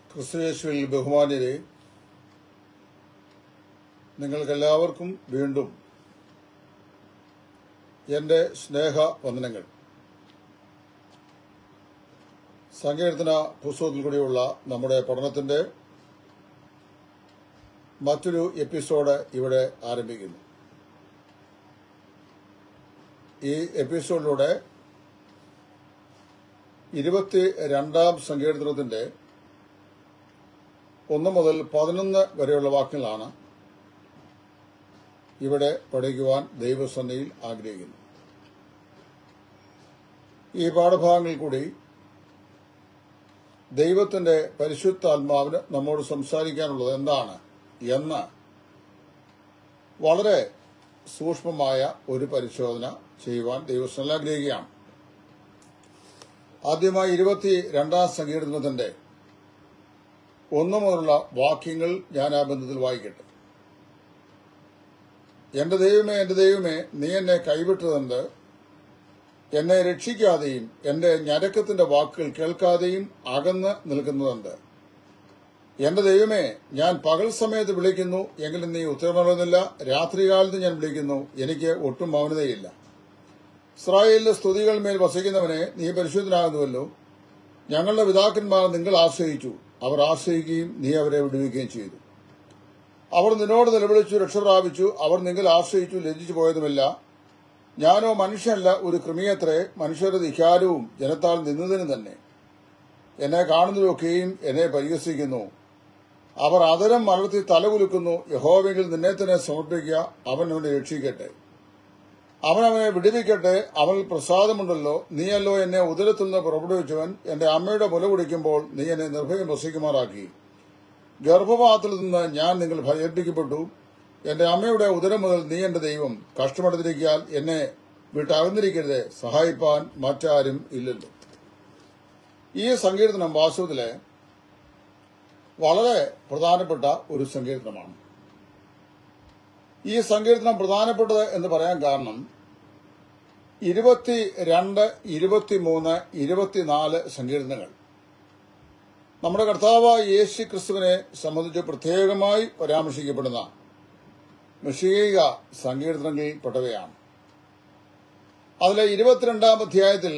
ക്രിസ്തുയേശുവിൽ ബഹുമാന്യരെ നിങ്ങൾക്കെല്ലാവർക്കും വീണ്ടും എൻ്റെ സ്നേഹ വന്ദനങ്ങൾ സങ്കീർത്തന പുസ്തകത്തിൽ കൂടിയുള്ള നമ്മുടെ പഠനത്തിൻ്റെ മറ്റൊരു എപ്പിസോഡ് ഇവിടെ ആരംഭിക്കുന്നു ഈ എപ്പിസോഡിലൂടെ ഇരുപത്തി രണ്ടാം സങ്കീർത്തനത്തിന്റെ ഒന്ന് മുതൽ പതിനൊന്ന് വരെയുള്ള വാക്യങ്ങളാണ് ഇവിടെ പഠിക്കുവാൻ ദൈവസന്നയിൽ ആഗ്രഹിക്കുന്നു ഈ പാഠഭാഗങ്ങളിൽ കൂടി ദൈവത്തിന്റെ പരിശുദ്ധാത്മാവിന് നമ്മോട് സംസാരിക്കാനുള്ളത് എന്താണ് എന്ന് വളരെ സൂക്ഷ്മമായ ഒരു പരിശോധന ചെയ്യുവാൻ ദൈവസ്ഥനിൽ ആഗ്രഹിക്കുകയാണ് ആദ്യമായി ഇരുപത്തി രണ്ടാം സങ്കീർത്തനത്തിന്റെ ഒന്നു മുതലുള്ള വാക്യങ്ങൾ ഞാൻ ആ ബന്ധത്തിൽ വായിക്കട്ടെ എന്റെ ദൈവമേ എന്റെ ദൈവമേ നീ എന്നെ കൈവിട്ടതെന്ത് എന്നെ രക്ഷിക്കാതെയും എന്റെ ഞരക്കത്തിന്റെ വാക്കുകൾ കേൾക്കാതെയും അകന്ന് നിൽക്കുന്നതെന്ത് എന്റെ ദൈവമേ ഞാൻ പകൽ സമയത്ത് വിളിക്കുന്നു എങ്കിലും നീ ഉത്തരമറിയുന്നില്ല രാത്രികാലത്ത് ഞാൻ വിളിക്കുന്നു എനിക്ക് ഒട്ടും മൗനതയില്ല ഇസ്രായേലിന്റെ സ്തുതികൾ മേൽ വസിക്കുന്നവനെ നീ പരിശുദ്ധനാകുന്നുവല്ലോ ഞങ്ങളുടെ പിതാക്കന്മാർ നിങ്ങൾ ആശ്രയിച്ചു അവർ ആശ്രയിക്കുകയും നീ അവരെ വിടുവിക്കുകയും ചെയ്തു അവർ നിന്നോട് നിലവിളിച്ചു രക്ഷ പ്രാപിച്ചു അവർ നിങ്ങൾ ആശ്രയിച്ചു ലജ്ജിച്ചു പോയതുമില്ല ഞാനോ മനുഷ്യനല്ല ഒരു കൃമിയത്രേ മനുഷ്യരുടെ ധിക്കാരവും ജനത്താൽ നിന്നതിന് തന്നെ എന്നെ കാണുന്നതൊക്കെയും എന്നെ പരിഹസിക്കുന്നു അവർ അതരം മലർത്തി തലകുലുക്കുന്നു യഹോവെങ്കിൽ നിന്നെ തന്നെ സമർപ്പിക്കുക അവൻ അവനെ രക്ഷിക്കട്ടെ അവൻ അവനെ വിടുവിക്കട്ടെ അവനിൽ പ്രസാദമുണ്ടല്ലോ നീയല്ലോ എന്നെ ഉദരത്തിൽ നിന്ന് പുറപ്പെടുവിച്ചവൻ എന്റെ അമ്മയുടെ മുല കുടിക്കുമ്പോൾ നീ എന്നെ നിർഭയം വസിക്കുമാറാക്കി ഗർഭപാത്രത്തിൽ നിന്ന് ഞാൻ നിങ്ങൾ ഭയപ്പിക്കപ്പെട്ടു എന്റെ അമ്മയുടെ ഉദരം മുതൽ നീ എന്റെ ദൈവം കഷ്ടമെടുത്തിരിക്കാൻ എന്നെ വിട്ടകന്നിരിക്കരുത് സഹായിപ്പാൻ മറ്റാരും ഇല്ലല്ലോ ഈ സങ്കീർത്തനം വാസ്തവത്തിലെ വളരെ പ്രധാനപ്പെട്ട ഒരു സങ്കീർത്തനമാണ് ഈ സങ്കീർത്തനം പ്രധാനപ്പെട്ടത് എന്ന് പറയാൻ കാരണം ഇരുപത്തി രണ്ട് ഇരുപത്തിമൂന്ന് ഇരുപത്തിനാല് സങ്കീർത്തനങ്ങൾ നമ്മുടെ കർത്താവായ യേശു ക്രിസ്തുവിനെ സംബന്ധിച്ച് പ്രത്യേകമായി പരാമർശിക്കപ്പെടുന്ന മിഷിക സങ്കീർത്തനങ്ങളിൽ പെട്ടവയാണ് അതിലെ ഇരുപത്തിരണ്ടാം അധ്യായത്തിൽ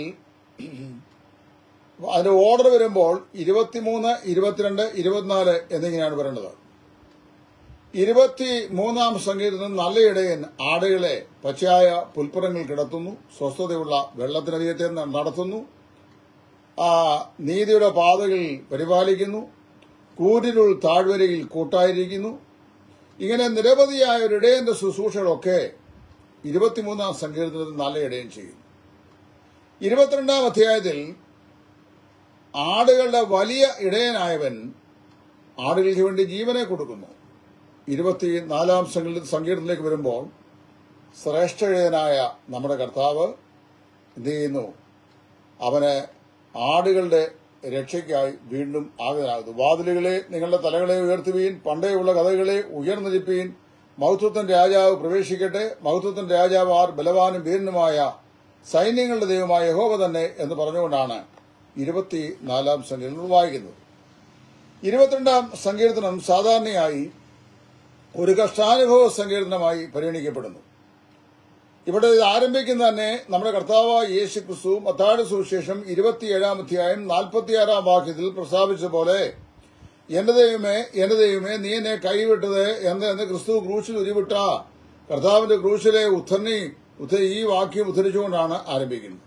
അതിന്റെ ഓർഡർ വരുമ്പോൾ ഇരുപത്തിമൂന്ന് ഇരുപത്തിരണ്ട് ഇരുപത്തിനാല് എന്നിങ്ങനെയാണ് പറയേണ്ടത് ഇരുപത്തി മൂന്നാം സങ്കീർത്തനം നല്ല ഇടയൻ ആടുകളെ പച്ചയായ പുൽപ്പുറങ്ങൾ കിടത്തുന്നു സ്വസ്ഥതയുള്ള വെള്ളത്തിനരികത്തെ നടത്തുന്നു ആ നീതിയുടെ പാതകൾ പരിപാലിക്കുന്നു കൂരിരുൾ താഴ്വരയിൽ കൂട്ടായിരിക്കുന്നു ഇങ്ങനെ നിരവധിയായ ഒരു ഇടയന്റെ ശുശ്രൂഷകളൊക്കെ ഇരുപത്തിമൂന്നാം സങ്കീർത്തനത്തിൽ നല്ല ഇടയൻ ചെയ്യുന്നു ഇരുപത്തിരണ്ടാം അധ്യായത്തിൽ ആടുകളുടെ വലിയ ഇടയനായവൻ ആടുകൾക്ക് വേണ്ടി ജീവനെ കൊടുക്കുന്നു ഇരുപത്തിനാലാം സങ്കീർത്തനത്തിലേക്ക് വരുമ്പോൾ ശ്രേഷ്ഠനായ നമ്മുടെ കർത്താവ് എന്ത് ചെയ്യുന്നു അവന് ആടുകളുടെ രക്ഷയ്ക്കായി വീണ്ടും ആഗതനാകുന്നു വാതിലുകളെ നിങ്ങളുടെ തലകളെ ഉയർത്തുവീൻ പണ്ടേയുള്ള കഥകളെ ഉയർന്നിരിപ്പീൻ മഹത്വത്തിന്റെ രാജാവ് പ്രവേശിക്കട്ടെ മഹത്വത്തിന്റെ രാജാവ് ആർ ബലവാനും വീരനുമായ സൈന്യങ്ങളുടെ ദൈവമായ യഹോവ തന്നെ എന്ന് പറഞ്ഞുകൊണ്ടാണ് ഇരുപത്തിനാലാം സങ്കീർത്തനം വായിക്കുന്നത് ഇരുപത്തിരണ്ടാം സങ്കീർത്തനം സാധാരണയായി ഒരു കഷ്ടാനുഭവ സങ്കീർത്തനമായി പരിഗണിക്കപ്പെടുന്നു ഇവിടെ ഇത് ആരംഭിക്കുന്ന തന്നെ നമ്മുടെ കർത്താവായ യേശു ക്രിസ്തു മത്താട് സുവിശേഷം ഇരുപത്തിയേഴാം അധ്യായം നാൽപ്പത്തിയാറാം വാക്യത്തിൽ പ്രസ്താവിച്ച പോലെ എന്റെ ദൈവമേ എന്റെ ദൈവമേ നീ എന്നെ കൈവിട്ടത് എന്ന് എന്ന് ക്രിസ്തു ക്രൂശിൽ ഉരുവിട്ട കർത്താവിന്റെ ക്രൂശിലെ ഉദ്ധരണി ഈ വാക്യം ഉദ്ധരിച്ചുകൊണ്ടാണ് ആരംഭിക്കുന്നത്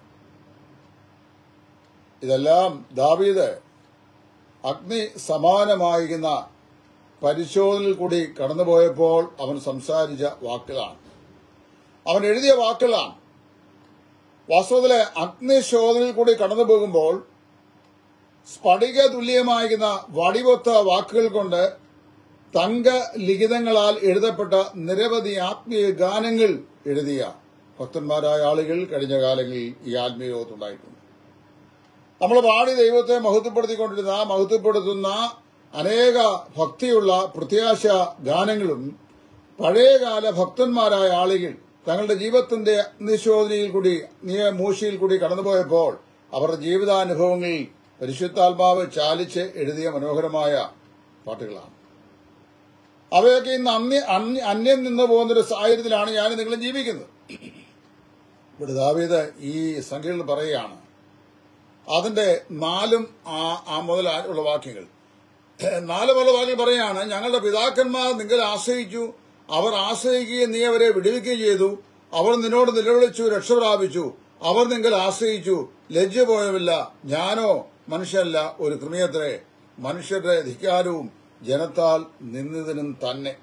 ഇതെല്ലാം ദാവീദ് അഗ്നി സമാനമായിരിക്കുന്ന പരിശോധനയിൽ കൂടി കടന്നുപോയപ്പോൾ അവൻ സംസാരിച്ച വാക്കുകളാണ് അവൻ എഴുതിയ വാക്കുകളാണ് വാസ്തവത്തിലെ അഗ്നിശോധനയിൽ കൂടി കടന്നു പോകുമ്പോൾ സ്ഫടിക തുല്യമായിരിക്കുന്ന വടിവൊത്ത വാക്കുകൾ കൊണ്ട് തങ്ക ലിഖിതങ്ങളാൽ എഴുതപ്പെട്ട നിരവധി ആത്മീയ ഗാനങ്ങൾ എഴുതിയ ഭക്തന്മാരായ ആളുകൾ കഴിഞ്ഞ കാലങ്ങളിൽ ഈ ആത്മീയ ലോകത്തുണ്ടായിട്ടുണ്ട് നമ്മൾ പാടി ദൈവത്തെ മഹത്വപ്പെടുത്തിക്കൊണ്ടിരുന്ന മഹത്വപ്പെടുത്തുന്ന അനേക ഭക്തിയുള്ള പ്രത്യാശ ഗാനങ്ങളും പഴയകാല ഭക്തന്മാരായ ആളുകൾ തങ്ങളുടെ ജീവിതത്തിന്റെ നിശോധനയിൽ കൂടി നിയ മൂശയിൽ കൂടി കടന്നുപോയപ്പോൾ അവരുടെ ജീവിതാനുഭവങ്ങളിൽ പരിശുദ്ധാത്മാവ് ചാലിച്ച് എഴുതിയ മനോഹരമായ പാട്ടുകളാണ് അവയൊക്കെ ഇന്ന് അന്യ അന്യ- അന്യം നിന്ന് പോകുന്ന ഒരു സാഹചര്യത്തിലാണ് ഞാൻ നിങ്ങളും ജീവിക്കുന്നത് ഇവിടെ ദാവീദ് ഈ സംഖ്യകളിൽ പറയുകയാണ് അതിന്റെ നാലും ആ- ആ മുതൽ ഉള്ള വാക്യങ്ങൾ നാല് മുതൽ വാക്യം പറയാണ് ഞങ്ങളുടെ പിതാക്കന്മാർ നിങ്ങൾ ആശ്രയിച്ചു അവർ ആശ്രയിക്കുകയും നീ അവരെ വിടുവിക്കുകയും ചെയ്തു അവർ നിന്നോട് നിലവിളിച്ചു രക്ഷ പ്രാപിച്ചു അവർ നിങ്ങൾ ആശ്രയിച്ചു ലജ്ജ പോയവില്ല ഞാനോ മനുഷ്യല്ല ഒരു കൃമിയത്രേ മനുഷ്യരുടെ ധിക്കാരവും ജനത്താൽ നിന്നതിനും തന്നെ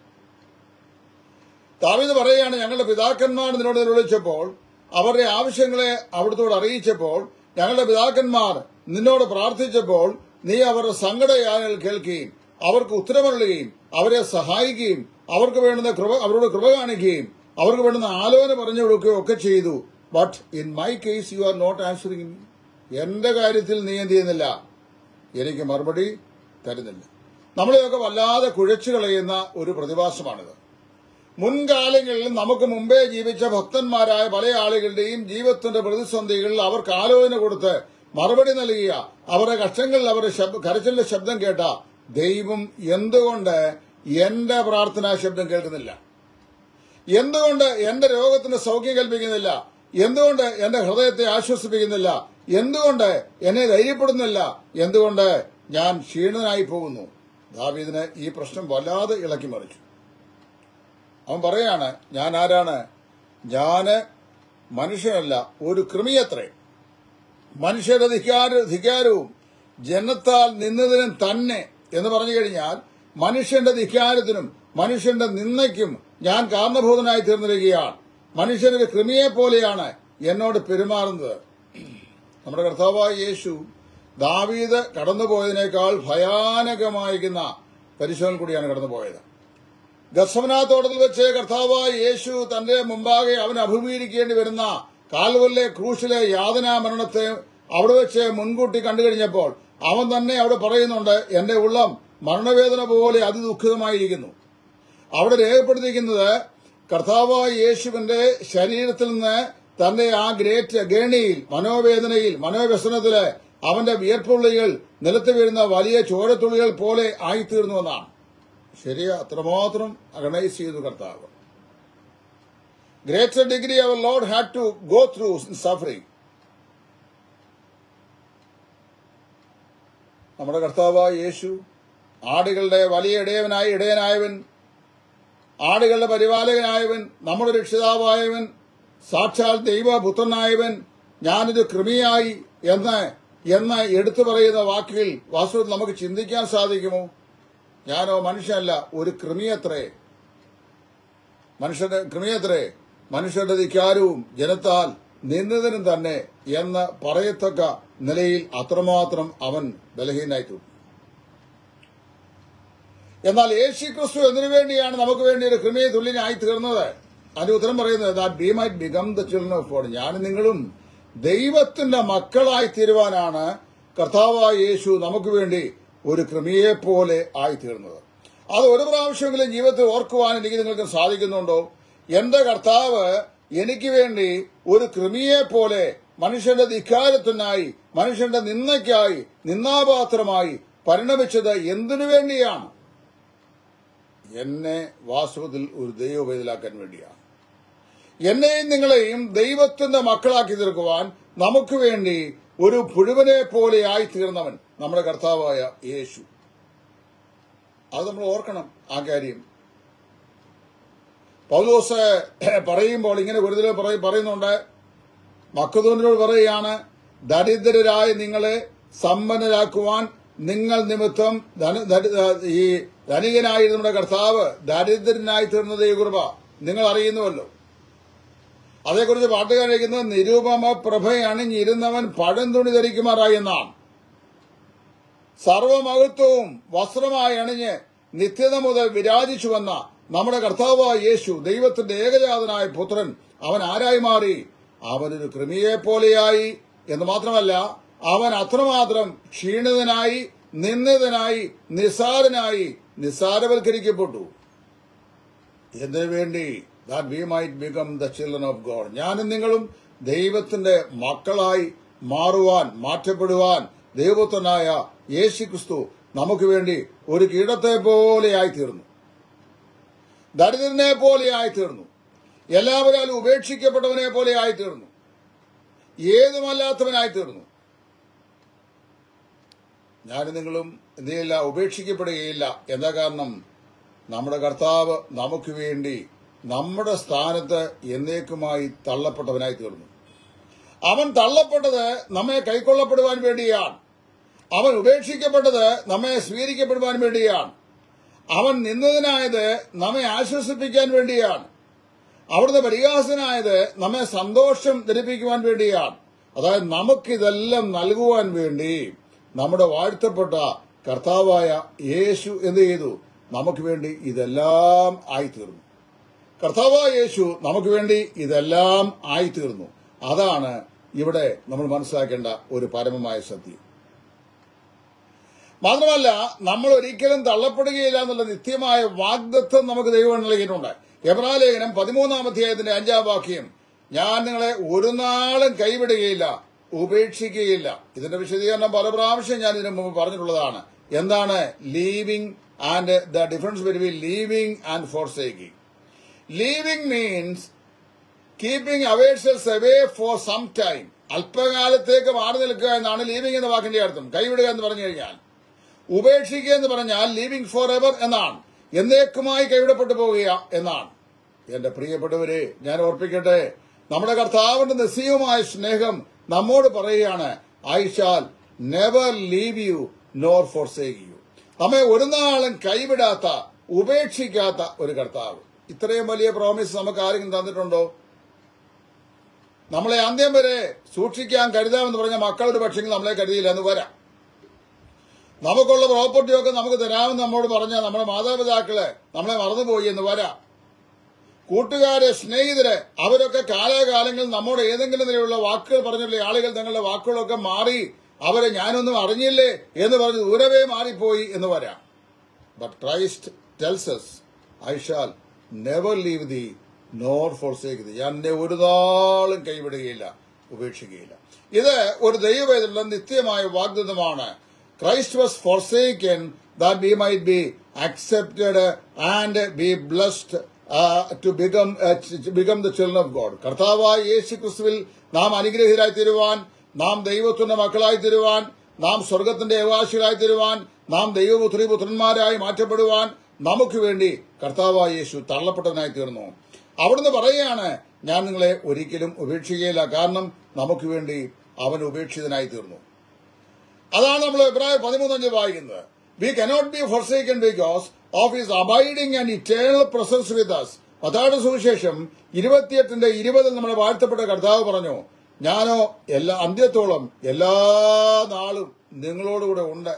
ദാവീദ് പറയുകയാണ് ഞങ്ങളുടെ പിതാക്കന്മാർ നിന്നോട് നിലവിളിച്ചപ്പോൾ അവരുടെ ആവശ്യങ്ങളെ അവിടുത്തോട് അറിയിച്ചപ്പോൾ ഞങ്ങളുടെ പിതാക്കന്മാർ നിന്നോട് പ്രാർത്ഥിച്ചപ്പോൾ നീ അവരുടെ സങ്കടയാനങ്ങൾ കേൾക്കുകയും അവർക്ക് ഉത്തരമരുളുകയും അവരെ സഹായിക്കുകയും അവർക്ക് വേണ്ടുന്ന കൃപ അവരോട് കൃപ കാണിക്കുകയും അവർക്ക് വേണ്ടുന്ന ആലോചന പറഞ്ഞു കൊടുക്കുകയും ഒക്കെ ചെയ്തു but in my case you are not answering എന്റെ കാര്യത്തിൽ നീ എന്ത് ചെയ്യുന്നില്ല എനിക്ക് മറുപടി തരുന്നില്ല നമ്മളെയൊക്കെ വല്ലാതെ കുഴച്ചു കളയുന്ന ഒരു പ്രതിഭാസമാണിത് മുൻകാലങ്ങളിൽ നമുക്ക് മുമ്പേ ജീവിച്ച ഭക്തന്മാരായ പല ആളുകളുടെയും ജീവിതത്തിന്റെ പ്രതിസന്ധികളിൽ അവർക്ക് ആലോചന കൊടുത്ത് മറുപടി നൽകിയ അവരുടെ കഷ്ടങ്ങളിൽ അവരുടെ ശബ്- കരച്ചിലിന്റെ ശബ്ദം കേട്ട ദൈവം എന്തുകൊണ്ട് എന്റെ പ്രാർത്ഥനാ ശബ്ദം കേൾക്കുന്നില്ല എന്തുകൊണ്ട് എന്റെ രോഗത്തിന് സൗഖ്യം കൽപ്പിക്കുന്നില്ല എന്തുകൊണ്ട് എന്റെ ഹൃദയത്തെ ആശ്വസിപ്പിക്കുന്നില്ല എന്തുകൊണ്ട് എന്നെ ധൈര്യപ്പെടുന്നില്ല എന്തുകൊണ്ട് ഞാൻ ക്ഷീണനായി പോകുന്നു ദാവീദിന് ഈ പ്രശ്നം വല്ലാതെ ഇളക്കി മറിച്ചു അവൻ പറയാണ് ഞാൻ ആരാണ് ഞാന് മനുഷ്യനല്ല ഒരു കൃമിയത്രേ മനുഷ്യരുടെ ധിക്കാര ധിക്കാരവും ജനത്താൽ നിന്നതിനും തന്നെ എന്ന് പറഞ്ഞു കഴിഞ്ഞാൽ മനുഷ്യന്റെ ധിക്കാരത്തിനും മനുഷ്യന്റെ നിന്ദയ്ക്കും ഞാൻ കാരണഭൂതനായി തീർന്നിരിക്കുകയാണ് മനുഷ്യനൊരു കൃമിയെ പോലെയാണ് എന്നോട് പെരുമാറുന്നത് നമ്മുടെ കർത്താവായ യേശു ദാവീദ് കടന്നുപോയതിനേക്കാൾ ഭയാനകമായിരിക്കുന്ന പരിശോധന കൂടിയാണ് കടന്നുപോയത് ഗസമനാത്തോട്ടത്തിൽ വെച്ച് കർത്താവായ യേശു തന്റെ മുമ്പാകെ അവൻ അഭിമുഖീകരിക്കേണ്ടി വരുന്ന കാൽവല്ലെ ക്രൂശിലെ യാതനാ മരണത്തെ അവിടെ വെച്ച് മുൻകൂട്ടി കണ്ടു കഴിഞ്ഞപ്പോൾ അവൻ തന്നെ അവിടെ പറയുന്നുണ്ട് എന്റെ ഉള്ളം മരണവേദന പോലെ അതിദുഃഖിതമായിരിക്കുന്നു അവിടെ രേഖപ്പെടുത്തിയിരിക്കുന്നത് കർത്താവായ യേശുവിന്റെ ശരീരത്തിൽ നിന്ന് തന്റെ ആ ഗ്രേറ്റ് ഗേണിയിൽ മനോവേദനയിൽ മനോവ്യസനത്തില് അവന്റെ വിയർപ്പുള്ളികൾ നിലത്ത് വീഴുന്ന വലിയ ചോരത്തുള്ളികൾ പോലെ ആയിത്തീർന്നുവെന്നാണ് ശരിയാ അത്രമാത്രം അഗണൈസ് ചെയ്തു കർത്താവ് greater degree our lord had to go through suffering നമ്മുടെ കർത്താവായ യേശു ആടുകളുടെ വലിയ ഇടയവനായി ഇടയനായവൻ ആടുകളുടെ പരിപാലകനായവൻ നമ്മുടെ രക്ഷിതാവായവൻ സാക്ഷാൽ ദൈവപുത്രനായവൻ ഞാനൊരു കൃമിയായി എന്ന് എന്ന് എടുത്തു പറയുന്ന വാക്കുകൾ വാസ്തവത്തിൽ നമുക്ക് ചിന്തിക്കാൻ സാധിക്കുമോ ഞാനോ മനുഷ്യനല്ല ഒരു കൃമിയത്രേ മനുഷ്യന്റെ കൃമിയത്രേ മനുഷ്യരുടെ ധിക്കാരവും ജനത്താൽ നിന്നതിനും തന്നെ എന്ന് പറയത്തക്ക നിലയിൽ അത്രമാത്രം അവൻ ബലഹീനായി തീർന്നു എന്നാൽ യേശു ക്രിസ്തു എന്തിനു വേണ്ടിയാണ് നമുക്ക് വേണ്ടി ഒരു കൃമിയെ തുല്യനായി തീർന്നത് അതിന്റെ ഉത്തരം പറയുന്നത് that be might become the children of God ഞാനും നിങ്ങളും ദൈവത്തിന്റെ മക്കളായി തീരുവാനാണ് കർത്താവായ യേശു നമുക്ക് വേണ്ടി ഒരു കൃമിയെ പോലെ ആയിത്തീർന്നത് അത് ഒരു പ്രാവശ്യമെങ്കിലും ജീവിതത്തിൽ ഓർക്കുവാൻ എനിക്ക് നിങ്ങൾക്ക് സാധിക്കുന്നുണ്ടോ എന്റെ കർത്താവ് എനിക്ക് വേണ്ടി ഒരു കൃമിയെ പോലെ മനുഷ്യന്റെ ധിക്കാരത്തിനായി മനുഷ്യന്റെ നിന്ദയ്ക്കായി നിന്നാപാത്രമായി പരിണമിച്ചത് എന്തിനു വേണ്ടിയാണ് എന്നെ വാസ്തവത്തിൽ ഒരു ദൈവവേദിലാക്കാൻ വേണ്ടിയാണ് എന്നെയും നിങ്ങളെയും ദൈവത്തിന്റെ മക്കളാക്കി തീർക്കുവാൻ നമുക്ക് വേണ്ടി ഒരു പുഴുവനെ പോലെ ആയി തീർന്നവൻ നമ്മുടെ കർത്താവായ യേശു അത് നമ്മൾ ഓർക്കണം ആ കാര്യം പൗലോസ് പറയുമ്പോൾ ഇങ്ങനെ ഗുരുതര പറയുന്നുണ്ട് മക്കതൂരിനോട് പറയുകയാണ് ദരിദ്രരായ നിങ്ങളെ സമ്പന്നരാക്കുവാൻ നിങ്ങൾ നിമിത്തം ധന- ധരി- ഈ ധനികനായി നമ്മുടെ കർത്താവ് ദരിദ്രനായി തീർന്നത് ഈ കുർബ നിങ്ങൾ അറിയുന്നുവല്ലോ അതേക്കുറിച്ച് പാട്ടുകാരിക്കുന്നത് നിരൂപമ പ്രഭ അണിഞ്ഞിരുന്നവൻ പഴം തുണി ധരിക്കുമാറായി എന്നാണ് സർവമഹത്വവും വസ്ത്രമായി അണിഞ്ഞ് നിത്യത മുതൽ വിരാജിച്ചു വന്ന നമ്മുടെ കർത്താവായ യേശു ദൈവത്തിന്റെ ഏകജാതനായ പുത്രൻ അവൻ ആരായി മാറി അവനൊരു കൃമിയെ പോലെയായി എന്ന് മാത്രമല്ല അവൻ അത്രമാത്രം ക്ഷീണിതനായി നിന്ദിതനായി നിസ്സാരനായി നിസ്സാരവൽക്കരിക്കപ്പെട്ടു എന്തിനു വേണ്ടി that we might become the children of God ഞാനും നിങ്ങളും ദൈവത്തിന്റെ മക്കളായി മാറുവാൻ മാറ്റപ്പെടുവാൻ ദൈവപുത്രനായ യേശു ക്രിസ്തു നമുക്ക് വേണ്ടി ഒരു കീടത്തെ പോലെയായി തീർന്നു ദരിദ്രനെ പോലെയായി തീർന്നു എല്ലാവരാലും ഉപേക്ഷിക്കപ്പെട്ടവനെ പോലെയായി തീർന്നു ഏതുമല്ലാത്തവനായി തീർന്നു ഞാനും നിങ്ങളും എന്ത് ചെയ്യില്ല ഉപേക്ഷിക്കപ്പെടുകയില്ല എന്താ കാരണം നമ്മുടെ കർത്താവ് നമുക്ക് വേണ്ടി നമ്മുടെ സ്ഥാനത്ത് എന്നേക്കുമായി തള്ളപ്പെട്ടവനായി തീർന്നു അവൻ തള്ളപ്പെട്ടത് നമ്മെ കൈക്കൊള്ളപ്പെടുവാൻ വേണ്ടിയാണ് അവൻ ഉപേക്ഷിക്കപ്പെട്ടത് നമ്മെ സ്വീകരിക്കപ്പെടുവാൻ വേണ്ടിയാണ് അവൻ നിന്നതിനായത് നമ്മെ ആശ്വസിപ്പിക്കാൻ വേണ്ടിയാണ് അവിടുന്ന് പരിഹാസനായത് നമ്മെ സന്തോഷം ധരിപ്പിക്കുവാൻ വേണ്ടിയാണ് അതായത് നമുക്കിതെല്ലാം നൽകുവാൻ വേണ്ടി നമ്മുടെ വാഴ്ത്തപ്പെട്ട കർത്താവായ യേശു എന്ത് ചെയ്തു നമുക്ക് വേണ്ടി ഇതെല്ലാം ആയിത്തീർന്നു കർത്താവായ യേശു നമുക്ക് വേണ്ടി ഇതെല്ലാം ആയിത്തീർന്നു അതാണ് ഇവിടെ നമ്മൾ മനസ്സിലാക്കേണ്ട ഒരു പരമമായ സത്യം മാത്രമല്ല നമ്മൾ ഒരിക്കലും തള്ളപ്പെടുകയില്ല എന്നുള്ള നിത്യമായ വാഗ്ദത്വം നമുക്ക് ദൈവം നൽകിയിട്ടുണ്ട് എബ്രാലേഖനം പതിമൂന്നാം അധ്യായത്തിന്റെ അഞ്ചാം വാക്യം ഞാൻ നിങ്ങളെ ഒരു നാളും കൈവിടുകയില്ല ഉപേക്ഷിക്കുകയില്ല ഇതിന്റെ വിശദീകരണം പല പ്രാവശ്യം ഞാൻ ഇതിനു മുമ്പ് പറഞ്ഞിട്ടുള്ളതാണ് എന്താണ് leaving and the difference between leaving and forsaking leaving means keeping ourselves away for some time അല്പകാലത്തേക്ക് മാറി നിൽക്കുക എന്നാണ് ലീവിംഗ് എന്ന വാക്കിന്റെ അർത്ഥം കൈവിടുക എന്ന് പറഞ്ഞു കഴിഞ്ഞാൽ ഉപേക്ഷിക്കുക എന്ന് പറഞ്ഞാൽ ലീവിംഗ് ഫോർ എവർ എന്നാണ് എന്നേക്കുമായി കൈവിടപ്പെട്ടു പോവുക എന്നാണ് എന്റെ പ്രിയപ്പെട്ടവരെ ഞാൻ ഓർപ്പിക്കട്ടെ നമ്മുടെ കർത്താവിന്റെ നിസ്സീയമായ സ്നേഹം നമ്മോട് പറയുകയാണ് I shall never leave you nor forsake you നമ്മെ ഒരു നാളും കൈവിടാത്ത ഉപേക്ഷിക്കാത്ത ഒരു കർത്താവ് ഇത്രയും വലിയ പ്രോമിസ് നമുക്ക് ആരെങ്കിലും തന്നിട്ടുണ്ടോ നമ്മളെ അന്ത്യം വരെ സൂക്ഷിക്കാൻ കരുതാമെന്ന് പറഞ്ഞ മക്കളുടെ പക്ഷെങ്കിൽ നമ്മളെ കരുതിയില്ല എന്ന് വരാം നമുക്കുള്ള പ്രോപ്പർട്ടിയൊക്കെ നമുക്ക് തരാമെന്ന് നമ്മോട് പറഞ്ഞ നമ്മുടെ മാതാപിതാക്കളെ നമ്മളെ മറന്നുപോയി എന്ന് വരാം കൂട്ടുകാരെ സ്നേഹിതരെ അവരൊക്കെ കാലാകാലങ്ങളിൽ നമ്മോട് ഏതെങ്കിലും നിലയിലുള്ള വാക്കുകൾ പറഞ്ഞില്ലേ ആളുകൾ തങ്ങളുടെ വാക്കുകളൊക്കെ മാറി അവരെ ഞാനൊന്നും അറിഞ്ഞില്ലേ എന്ന് പറഞ്ഞ് ദൂരവേ മാറിപ്പോയി എന്ന് വരാം but Christ tells us I shall never leave thee nor forsake thee ഞാൻ നിന്നെ ഒരു നാളും കൈവിടുകയില്ല ഉപേക്ഷിക്കുകയില്ല ഇത് ഒരു ദൈവവേദന നിത്യമായ വാഗ്ദത്തമാണ് Christ was forsaken that we might be accepted and be blessed to become become the children of God കർത്താവായ യേശു ക്രിസ്തുവിൽ നാം അനുഗ്രഹീതരായി തീരുവാൻ നാം ദൈവത്തിന്റെ മക്കളായി തീരുവാൻ നാം സ്വർഗത്തിന്റെ അവകാശികളായി തീരുവാൻ നാം ദൈവപുത്രി പുത്രന്മാരായി മാറ്റപ്പെടുവാൻ നമുക്ക് വേണ്ടി കർത്താവായ യേശു തള്ളപ്പെട്ടവനായി തീർന്നു അവിടുന്ന് പറയുകയാണ് ഞാൻ നിങ്ങളെ ഒരിക്കലും ഉപേക്ഷിക്കുകയില്ല കാരണം നമുക്ക് വേണ്ടി അവൻ ഉപേക്ഷിതനായി തീർന്നു അതാണ് നമ്മൾ എബ്രാഹിം പതിമൂന്നഞ്ച് വായിക്കുന്നത് we cannot be forsaken because of his abiding and eternal presence with us പത്താട് സുവിശേഷം ഇരുപത്തിയെട്ടിന്റെ ഇരുപതിൽ നമ്മുടെ വാഴ്ത്തപ്പെട്ട കർത്താവ് പറഞ്ഞു ഞാനോ എല്ലാ അന്ത്യത്തോളം എല്ലാ നാളും നിങ്ങളോടുകൂടെ ഉണ്ട്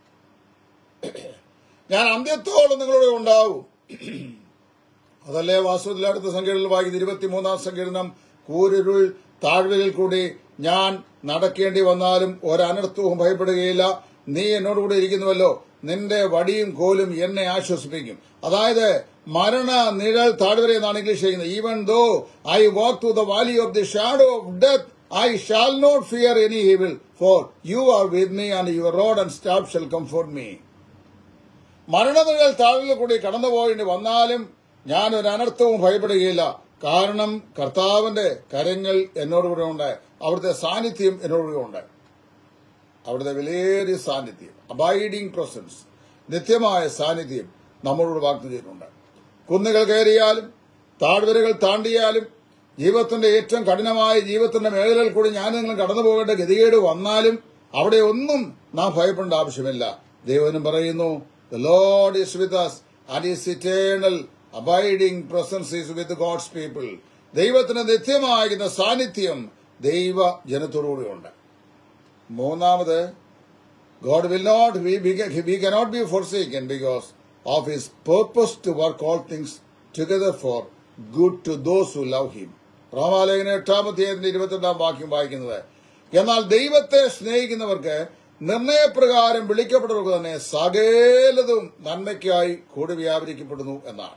ഞാൻ അന്ത്യത്തോളം നിങ്ങളോട് ഉണ്ടാവും അതല്ലേ വാസ്തവത്തിൽ അടുത്ത സംഖ്യകളിൽ വായിക്കുന്ന ഇരുപത്തിമൂന്നാം സങ്കീർണം കൂരുരുൾ താഴ്വരയിൽ കൂടി ഞാൻ നടക്കേണ്ടി വന്നാലും ഒരനർത്ഥവും ഭയപ്പെടുകയില്ല നീ എന്നോടുകൂടെ ഇരിക്കുന്നുവല്ലോ നിന്റെ വടിയും കോലും എന്നെ ആശ്വസിപ്പിക്കും അതായത് മരണ നിഴൽ താഴ്വര എന്നാണ് ഇംഗ്ലീഷ് ചെയ്യുന്നത് even though I walk to the valley of the shadow of death I shall not fear any evil for you are with me and your rod and staff shall comfort me മരണനിഴൽ താഴ്വരയിൽ കൂടി കടന്നുപോയിട്ട് വന്നാലും ഞാൻ ഒരു അനർത്ഥവും ഭയപ്പെടുകയില്ല കാരണം കർത്താവിന്റെ കരങ്ങൾ എന്നോടുകൂടെ ഉണ്ട് അവിടുത്തെ സാന്നിധ്യം എന്നോടുകൂടെ ഉണ്ട് അവിടുത്തെ വിലയേറിയ സാന്നിധ്യം അബൈഡിങ് പ്രസൻസ് നിത്യമായ സാന്നിധ്യം നമ്മളോട് വാഗ്ദം ചെയ്തിട്ടുണ്ട് കുന്നുകൾ കയറിയാലും താഴ്വരകൾ താണ്ടിയാലും ജീവിതത്തിന്റെ ഏറ്റവും കഠിനമായ ജീവിതത്തിന്റെ മേഖലയിൽ കൂടി ഞാൻ നിങ്ങൾ കടന്നു പോകേണ്ട ഗതികേട് വന്നാലും അവിടെ ഒന്നും നാം ഭയപ്പെടേണ്ട ആവശ്യമില്ല ദൈവനും പറയുന്നു The Lord is with us and his eternal abiding presence is with God's people. ദൈവത്തിന് നിത്യമാകുന്ന സാന്നിധ്യം ദൈവ ജനത്തോടുകൂടിയുണ്ട് മൂന്നാമത് God will not, we, we cannot be forsaken because of his purpose to work all things together for good to those who love him. റോമാലേഖന എട്ടാമധ്യായത്തിന്റെ ഇരുപത്തിരണ്ടാം വാക്യം വായിക്കുന്നത് എന്നാൽ ദൈവത്തെ സ്നേഹിക്കുന്നവർക്ക് നിർണയപ്രകാരം വിളിക്കപ്പെട്ടവർക്ക് തന്നെ സകലതും നന്മയ്ക്കായി കൂടി വ്യാപരിക്കപ്പെടുന്നു എന്നാണ്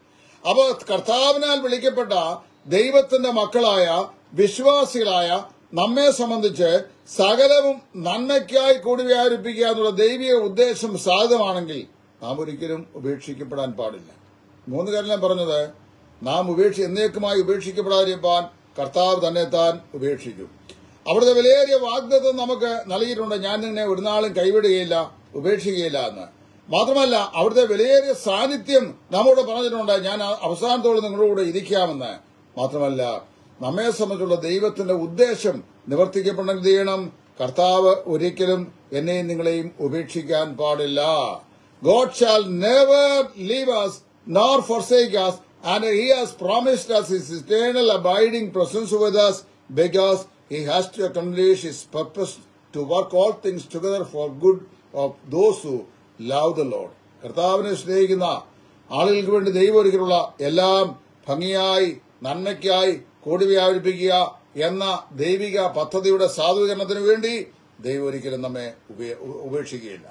അപ്പോൾ കർത്താവിനാൽ വിളിക്കപ്പെട്ട ദൈവത്തിന്റെ മക്കളായ വിശ്വാസികളായ നമ്മെ സംബന്ധിച്ച് സകലവും നന്മയ്ക്കായി കൂടി വ്യാപിപ്പിക്കുക എന്നുള്ള ദൈവിക ഉദ്ദേശം സാധ്യമാണെങ്കിൽ നാം ഒരിക്കലും ഉപേക്ഷിക്കപ്പെടാൻ പാടില്ല മൂന്ന് കാര്യം പറഞ്ഞത് നാം ഉപേക്ഷ എന്നേക്കുമായി ഉപേക്ഷിക്കപ്പെടാതിരിക്കാൻ കർത്താവ് തന്നെ താൻ ഉപേക്ഷിക്കും അവിടുത്തെ വിലയേറിയ വാഗ്ദത്വം നമുക്ക് നൽകിയിട്ടുണ്ട് ഞാൻ നിന്നെ ഒരു നാളും കൈവിടുകയില്ല ഉപേക്ഷിക്കുകയില്ല എന്ന് മാത്രമല്ല അവിടുത്തെ വിലയേറിയ സാന്നിധ്യം നമ്മോട് പറഞ്ഞിട്ടുണ്ട് ഞാൻ അവസാനത്തോളം നിങ്ങളുടെ കൂടെ ഇരിക്കാമെന്ന് മാത്രമല്ല നമ്മെ സംബന്ധിച്ചുള്ള ദൈവത്തിന്റെ ഉദ്ദേശം നിവർത്തിക്കപ്പെടണമെങ്കിൽ ചെയ്യണം കർത്താവ് ഒരിക്കലും എന്നെയും നിങ്ങളെയും ഉപേക്ഷിക്കാൻ പാടില്ല God shall never leave us nor forsake us and he has promised us his eternal abiding presence with us because he has to accomplish his purpose to work all things together for good of those who love the Lord. കർത്താവിനെ സ്നേഹിക്കുന്ന ആളുകൾക്ക് വേണ്ടി ദൈവം ഒരുക്കിയുള്ള എല്ലാം ഭംഗിയായി നന്മയ്ക്കായി കൂടി വ്യാപിപ്പിക്കുക എന്ന ദൈവിക പദ്ധതിയുടെ സാധൂകരണത്തിന് വേണ്ടി ദൈവം ഒരിക്കലും നമ്മെ ഉപേ- ഉപേക്ഷിക്കുകയില്ല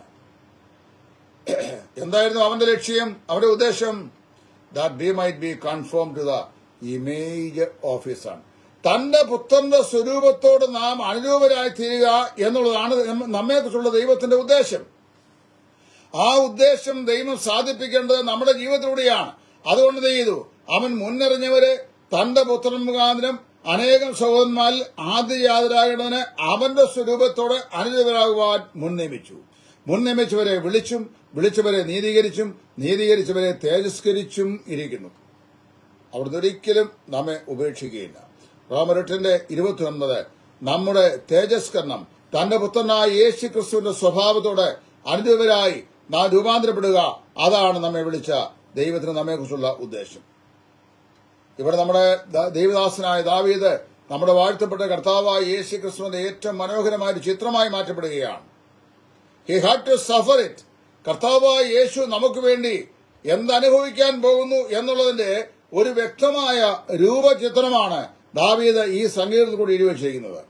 എന്തായിരുന്നു അവന്റെ ലക്ഷ്യം അവന്റെ ഉദ്ദേശം that we might be confirm to the image of his son തന്റെ പുത്രന്റെ സ്വരൂപത്തോട് നാം അനുരൂപരായി തീരുക എന്നുള്ളതാണ് നമ്മെക്കുറിച്ചുള്ള ദൈവത്തിന്റെ ഉദ്ദേശം ആ ഉദ്ദേശം ദൈവം സാധിപ്പിക്കേണ്ടത് നമ്മുടെ ജീവിതത്തിലൂടെയാണ് അതുകൊണ്ട് എന്ത് ചെയ്തു അവൻ മുന്നറിഞ്ഞവരെ തന്റെ പുത്രൻ മുഖാന്തരം അനേകം സഹോദരന്മാരിൽ ആദ്യജാതരാകേണ്ടതിന് അവന്റെ സ്വരൂപത്തോടെ അനുരൂപരാകുവാൻ മുൻ നിയമിച്ചു മുൻ നിയമിച്ചവരെ വിളിച്ചും വിളിച്ചവരെ നീതീകരിച്ചും നീതീകരിച്ചവരെ തേജസ്കരിച്ചും ഇരിക്കുന്നു അവിടുന്ന് ഒരിക്കലും നമ്മെ ഉപേക്ഷിക്കുകയില്ല റോമരട്ടിന്റെ ഇരുപത്തി ഒൻപത് നമ്മുടെ തേജസ്കരണം തന്റെ പുത്രനായ യേശു ക്രിസ്തുവിന്റെ സ്വഭാവത്തോടെ അനുരൂപരായി നാം രൂപാന്തരപ്പെടുക അതാണ് നമ്മെ വിളിച്ച ദൈവത്തിന് നമ്മെക്കുറിച്ചുള്ള ഉദ്ദേശം ഇവിടെ നമ്മുടെ ദ- ദൈവദാസനായ ദാവീദ് നമ്മുടെ വാഴ്ത്തപ്പെട്ട കർത്താവായ യേശു ക്രിസ്തുവിന്റെ ഏറ്റവും മനോഹരമായ ഒരു ചിത്രമായി മാറ്റപ്പെടുകയാണ് he had to suffer it കർത്താവായ യേശു നമുക്ക് വേണ്ടി എന്തനുഭവിക്കാൻ പോകുന്നു എന്നുള്ളതിന്റെ ഒരു വ്യക്തമായ രൂപചിത്രമാണ് ദാവീദ് ഈ സംഗീതത്തിൽ കൂടി എഴുതി വച്ചിരിക്കുന്നത്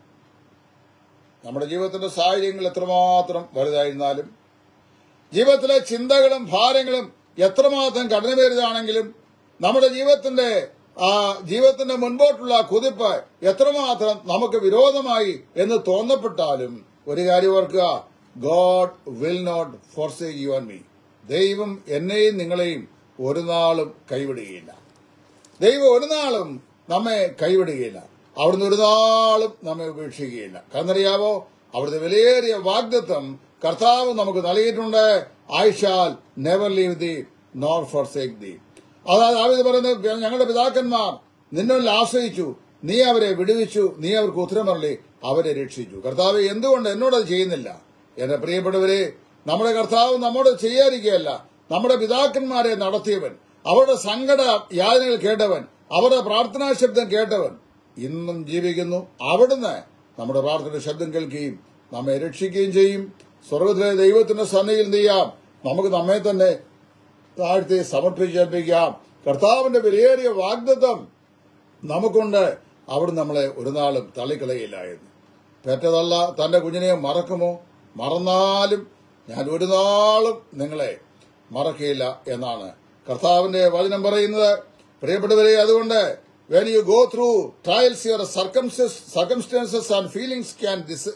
നമ്മുടെ ജീവിതത്തിന്റെ സാഹചര്യങ്ങൾ എത്രമാത്രം വലുതായിരുന്നാലും ജീവിതത്തിലെ ചിന്തകളും ഭാരങ്ങളും എത്രമാത്രം കഠിനമേറിയതാണെങ്കിലും നമ്മുടെ ജീവിതത്തിന്റെ ആ ജീവിതത്തിന്റെ മുൻപോട്ടുള്ള കുതിപ്പ് എത്രമാത്രം നമുക്ക് വിരോധമായി എന്ന് തോന്നപ്പെട്ടാലും ഒരു കാര്യം ഓർക്കുക God will not forsake you and me ദൈവം എന്നെയും നിങ്ങളെയും ഒരു നാളും കൈവിടുകയില്ല ദൈവം ഒരു നാളും നമ്മെ കൈവിടുകയില്ല അവിടുന്ന് ഒരു നാളും നമ്മെ ഉപേക്ഷിക്കുകയില്ല കാരണറിയാവോ അവിടുത്തെ വിലയേറിയ വാഗ്ദത്വം കർത്താവ് നമുക്ക് നൽകിയിട്ടുണ്ട് I shall never leave thee nor forsake thee അതായത് ആവിത് പറയുന്നത് ഞങ്ങളുടെ പിതാക്കന്മാർ നിന്നിൽ ആശ്രയിച്ചു നീ അവരെ വിടുവിച്ചു നീ അവർക്ക് ഉത്തരമരളി അവരെ രക്ഷിച്ചു കർത്താവ് എന്തുകൊണ്ട് എന്നോട് അത് ചെയ്യുന്നില്ല എന്റെ പ്രിയപ്പെട്ടവരെ നമ്മുടെ കർത്താവ് നമ്മോട് ചെയ്യാതിരിക്കുകയല്ല നമ്മുടെ പിതാക്കന്മാരെ നടത്തിയവൻ അവരുടെ സങ്കട യാതനകൾ കേട്ടവൻ അവരുടെ പ്രാർത്ഥനാ ശബ്ദം കേട്ടവൻ ഇന്നും ജീവിക്കുന്നു അവിടുന്ന് നമ്മുടെ പ്രാർത്ഥന ശബ്ദം കേൾക്കുകയും നമ്മെ രക്ഷിക്കുകയും ചെയ്യും സ്വർഗത്തിലെ ദൈവത്തിന്റെ സന്നയിൽ എന്ത് ചെയ്യാം നമുക്ക് നമ്മെ തന്നെ താഴ്ത്തി സമർപ്പിച്ചേൽപ്പിക്കാം കർത്താവിന്റെ വിലയേറിയ വാഗ്ദത്വം നമുക്കുണ്ട് അവിടുന്ന് നമ്മളെ ഒരു നാളും തള്ളിക്കളയില്ല എന്ന് പെറ്റതല്ല തന്റെ കുഞ്ഞിനെ മറക്കുമോ മറന്നാലും ഞാൻ ഒരു നാളും നിങ്ങളെ മറക്കുകയില്ല എന്നാണ് കർത്താവിന്റെ വചനം പറയുന്നത് പ്രിയപ്പെട്ടവരെ അതുകൊണ്ട് when you go through trials your circumstances and feelings can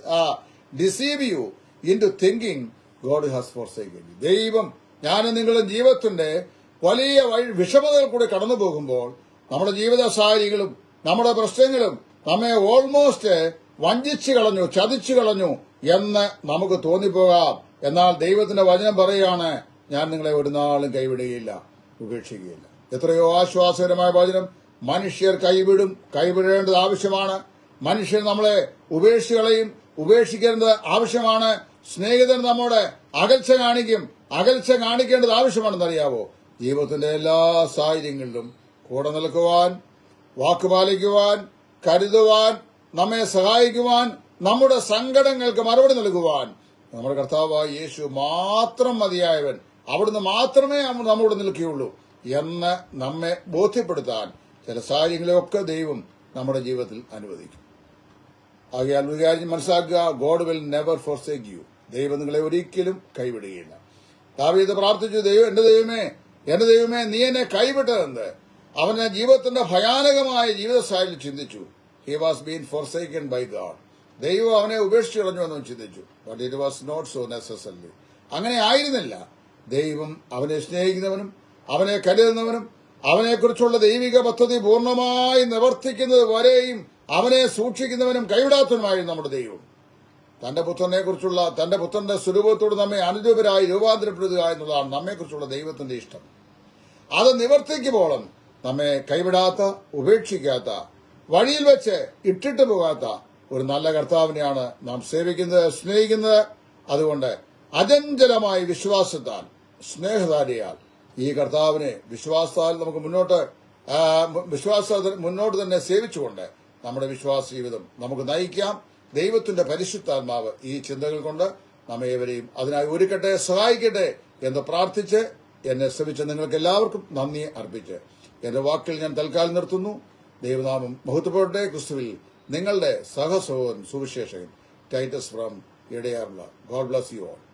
deceive you into thinking God has for ദൈവം ഞാൻ നിങ്ങളുടെ ജീവിതത്തിന്റെ വലിയ വഴി വിഷമതകൾ കൂടി കടന്നു പോകുമ്പോൾ നമ്മുടെ ജീവിത സാഹചര്യങ്ങളും നമ്മുടെ പ്രശ്നങ്ങളും നമ്മെ ഓൾമോസ്റ്റ് വഞ്ചിച്ചു കളഞ്ഞു ചതിച്ചു കളഞ്ഞു എന്ന് നമുക്ക് തോന്നിപ്പോകാം എന്നാൽ ദൈവത്തിന്റെ വചനം പറയാണ് ഞാൻ നിങ്ങളെ ഒരു നാളും കൈവിടുകയില്ല ഉപേക്ഷിക്കുകയില്ല എത്രയോ ആശ്വാസകരമായ വചനം മനുഷ്യർ കൈവിടും കൈവിടേണ്ടത് ആവശ്യമാണ് മനുഷ്യർ നമ്മളെ ഉപേക്ഷികളെയും ഉപേക്ഷിക്കേണ്ടത് ആവശ്യമാണ് സ്നേഹിതൻ നമ്മോട് അകൽച്ച കാണിക്കും അകൽച്ച കാണിക്കേണ്ടത് ആവശ്യമാണെന്ന് അറിയാവോ ജീവിതത്തിന്റെ എല്ലാ സാഹചര്യങ്ങളിലും കൂടെ നിൽക്കുവാൻ വാക്കുപാലിക്കുവാൻ കരുതുവാൻ നമ്മെ സഹായിക്കുവാൻ നമ്മുടെ സങ്കടങ്ങൾക്ക് മറുപടി നൽകുവാൻ നമ്മുടെ കർത്താവായ യേശു മാത്രം മതിയായവൻ അവിടുന്ന് മാത്രമേ അവൻ നമ്മോട് നിൽക്കുകയുള്ളൂ എന്ന് നമ്മെ ബോധ്യപ്പെടുത്താൻ ചില സാഹചര്യങ്ങളെയൊക്കെ ദൈവം നമ്മുടെ ജീവിതത്തിൽ അനുവദിക്കും ആകയാൽ ഒരു കാര്യം മനസ്സിലാക്കുക God will never forsake you ദൈവം നിങ്ങളെ ഒരിക്കലും കൈവിടുകയില്ല ദാവീദ് പ്രാർത്ഥിച്ചു ദൈവം എന്റെ ദൈവമേ എന്റെ ദൈവമേ നീ എന്നെ കൈവിട്ടതെന്ത് അവന്റെ ജീവിതത്തിന്റെ ഭയാനകമായ ജീവിത സാഹചര്യം ചിന്തിച്ചു he was been forsaken by God ദൈവം അവനെ ഉപേക്ഷിച്ച് കളഞ്ഞു എന്ന് ചിന്തിച്ചു but it was not so necessary അങ്ങനെ ആയിരുന്നില്ല ദൈവം അവനെ സ്നേഹിക്കുന്നവനും അവനെ കരുതുന്നവനും അവനെക്കുറിച്ചുള്ള ദൈവിക പദ്ധതി പൂർണ്ണമായി നിവർത്തിക്കുന്നത് വരെയും അവനെ സൂക്ഷിക്കുന്നവനും കൈവിടാത്തവനുമായിരുന്നു നമ്മുടെ ദൈവം തന്റെ പുത്രനെ കുറിച്ചുള്ള തന്റെ പുത്രന്റെ സ്വരൂപത്തോട് നമ്മെ അനുരൂപരായി രൂപാന്തരപ്പെടുക എന്നുള്ളതാണ് നമ്മെക്കുറിച്ചുള്ള ദൈവത്തിന്റെ ഇഷ്ടം അത് നിവർത്തിക്കുമ്പോളും നമ്മെ കൈവിടാത്ത ഉപേക്ഷിക്കാത്ത വഴിയിൽ വെച്ച് ഇട്ടിട്ട് പോകാത്ത ഒരു നല്ല കർത്താവിനെയാണ് നാം സേവിക്കുന്നത് സ്നേഹിക്കുന്നത് അതുകൊണ്ട് അചഞ്ചലമായ വിശ്വാസത്താൽ സ്നേഹധാരയാൽ ഈ കർത്താവിനെ വിശ്വാസത്താൽ നമുക്ക് മുന്നോട്ട് ആ, വിശ്വാസ മുന്നോട്ട് തന്നെ സേവിച്ചുകൊണ്ട് നമ്മുടെ വിശ്വാസ ജീവിതം നമുക്ക് നയിക്കാം ദൈവത്തിന്റെ പരിശുദ്ധാത്മാവ് ഈ ചിന്തകൾ കൊണ്ട് നമ്മേവരെയും അതിനായി ഒരുക്കട്ടെ സഹായിക്കട്ടെ എന്ന് പ്രാർത്ഥിച്ച് എന്നെ ശ്രമിച്ച നിങ്ങൾക്ക് എല്ലാവർക്കും നന്ദി അർപ്പിച്ച് എന്റെ വാക്കിൽ ഞാൻ തൽക്കാലം നിർത്തുന്നു ദൈവനാമം മഹത്വപ്പെടട്ടെ ക്രിസ്തുവിൽ നിങ്ങളുടെ സഹസഹോദരൻ സുവിശേഷകൻ ടൈറ്റസ് ഫ്രം ഇടയാറുള്ള ഗോഡ് ബ്ലസ് യു ഓൾ